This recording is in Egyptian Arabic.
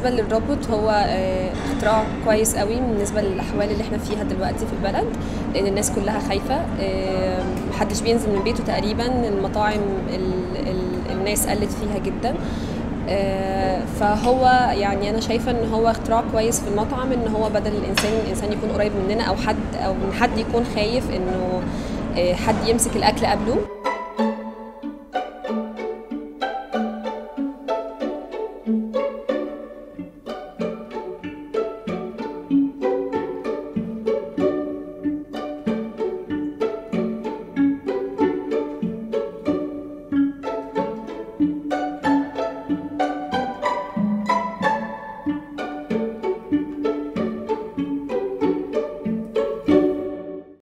بالنسبه للروبوت هو آه، اختراع كويس قوي بالنسبه للاحوال اللي احنا فيها دلوقتي في البلد لان الناس كلها خايفه آه، محدش بينزل من بيته تقريبا المطاعم ال ال الناس قلت فيها جدا آه، فهو يعني انا شايفه ان هو اختراع كويس في المطعم ان هو بدل الانسان الانسان يكون قريب مننا او حد او من حد يكون خايف انه آه، حد يمسك الاكل قبله